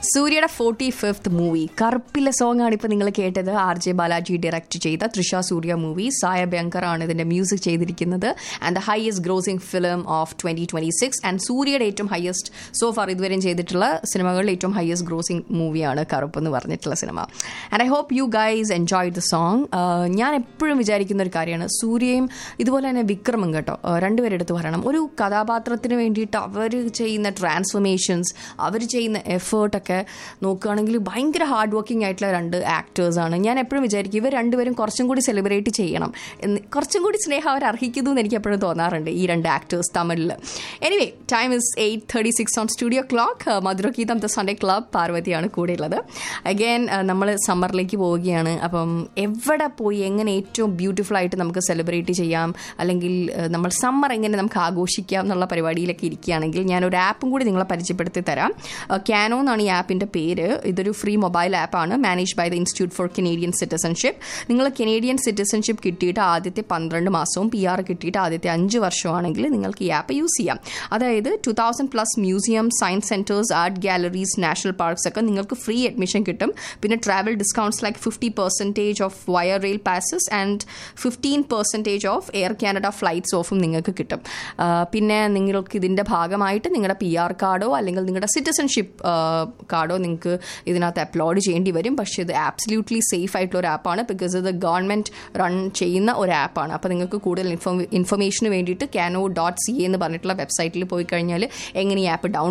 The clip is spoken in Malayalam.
സൂര്യയുടെ ഫോർട്ടി ഫിഫ്ത്ത് മൂവി കറുപ്പിലെ സോങ് ആണ് ഇപ്പൊ നിങ്ങൾ കേട്ടത് ആർ ജെ ബാലാജി ഡയറക്ട് ചെയ്ത തൃഷ സൂര്യ മൂവി സായ ബങ്കർ ആണ് ഇതിന്റെ മ്യൂസിക് ചെയ്തിരിക്കുന്നത് and the highest grossing film of twenty twenty six and സൂര്യയുടെ ഏറ്റവും ഹയസ്റ്റ് സോ ഫാർ ഇതുവരെയും ചെയ്തിട്ടുള്ള സിനിമകളിൽ ഏറ്റവും ഹയസ്റ്റ് ഗ്രോസിംഗ് മൂവിയാണ് കറുപ്പ് എന്ന് പറഞ്ഞിട്ടുള്ള സിനിമ and I hope you guys enjoy the song ഞാൻ എപ്പോഴും വിചാരിക്കുന്ന ഒരു കാര്യമാണ് സൂര്യയും ഇതുപോലെ തന്നെ വിക്രമും കേട്ടോ uh, രണ്ടുപേരും എടുത്ത് പറയണം ഒരു കഥാപാത്രത്തിന് വേണ്ടിയിട്ട് അവർ ചെയ്യുന്ന ട്രാൻസ്ഫോർമേഷൻസ് അവർ ചെയ്യുന്ന എഫേർട്ടൊക്കെ നോക്കുകയാണെങ്കിൽ ഭയങ്കര ഹാർഡ് വർക്കിംഗ് ആയിട്ടുള്ള രണ്ട് ആക്ടേഴ്സാണ് ഞാൻ എപ്പോഴും വിചാരിക്കും ഇവർ രണ്ടുപേരും കുറച്ചും കൂടി സെലിബ്രേറ്റ് ചെയ്യണം എന്ന് കുറച്ചും കൂടി സ്നേഹം അവർ അർഹിക്കുന്നു എന്ന് എനിക്ക് എപ്പോഴും തോന്നാറുണ്ട് ഈ രണ്ട് ആക്ടേഴ്സ് തമിഴിൽ anyway time is eight thirty six on studio clock Madhurageetham the Sunday club പാർവതിയാണ് കൂടെയുള്ളത് അഗൈൻ നമ്മൾ സമ്മറിലേക്ക് പോവുകയാണ് അപ്പം എവിടെ പോയി എങ്ങനെ ഏറ്റവും ബ്യൂട്ടിഫുൾ ആയിട്ട് നമുക്ക് സെലിബ്രേറ്റ് ചെയ്യാം അല്ലെങ്കിൽ ഏഹ്, നമ്മൾ സമ്മർ എങ്ങനെ നമുക്ക് ആഘോഷിക്കാം എന്നുള്ള പരിപാടിയിലൊക്കെ ഇരിക്കുകയാണെങ്കിൽ ഞാൻ ഒരു ആപ്പും കൂടി നിങ്ങളെ പരിചയപ്പെടുത്തി തരാം ക്യാനോ എന്നാണ് ഈ ആപ്പിൻ്റെ പേര് ഇതൊരു ഫ്രീ മൊബൈൽ ആപ്പാണ് manage by the institute for Canadian citizenship നിങ്ങൾ കനേഡിയൻ സിറ്റിസൺഷിപ്പ് കിട്ടിയിട്ട് ആദ്യത്തെ പന്ത്രണ്ട് മാസവും പി ആർ കിട്ടിയിട്ട് ആദ്യത്തെ അഞ്ച് വർഷമാണെങ്കിൽ നിങ്ങൾക്ക് ഈ ആപ്പ് യൂസ് ചെയ്യാം അതായത് two thousand plus museum science centres art galleries national parks ഒക്കെ നിങ്ങൾക്ക് ഫ്രീ അഡ്മിഷൻ കിട്ടും പിന്നെ travel discounts like fifty percentage off VIA rail passes and fifteen percentage off Air Canada flights ഓഫും നിങ്ങൾക്ക് കിട്ടും ആ, പിന്നെ നിങ്ങൾക്ക് ഇതിൻ്റെ ഭാഗമായിട്ട് നിങ്ങളുടെ പി ആർ കാർഡോ അല്ലെങ്കിൽ നിങ്ങളുടെ സിറ്റിസൺഷിപ്പ് കാർഡോ നിങ്ങൾക്ക് ഇതിനകത്ത് അപ്ലോഡ് ചെയ്യേണ്ടി വരും പക്ഷേ ഇത് ആബ്സല്യൂട്ട്ലി സേഫ് ആയിട്ടുള്ള ഒരു ആപ്പാണ് ബിക്കോസ് ഇത് ഗവൺമെൻറ് റൺ ചെയ്യുന്ന ഒരു ആപ്പാണ് അപ്പോൾ നിങ്ങൾക്ക് കൂടുതൽ ഇൻഫോം ഇൻഫർമേഷന് വേണ്ടിയിട്ട് കാനോ ഡോട്ട് സി എന്ന് പറഞ്ഞിട്ടുള്ള വെബ്സൈറ്റിൽ പോയി കഴിഞ്ഞാൽ എങ്ങനെ ഈ ആപ്പ് ഡൗൺ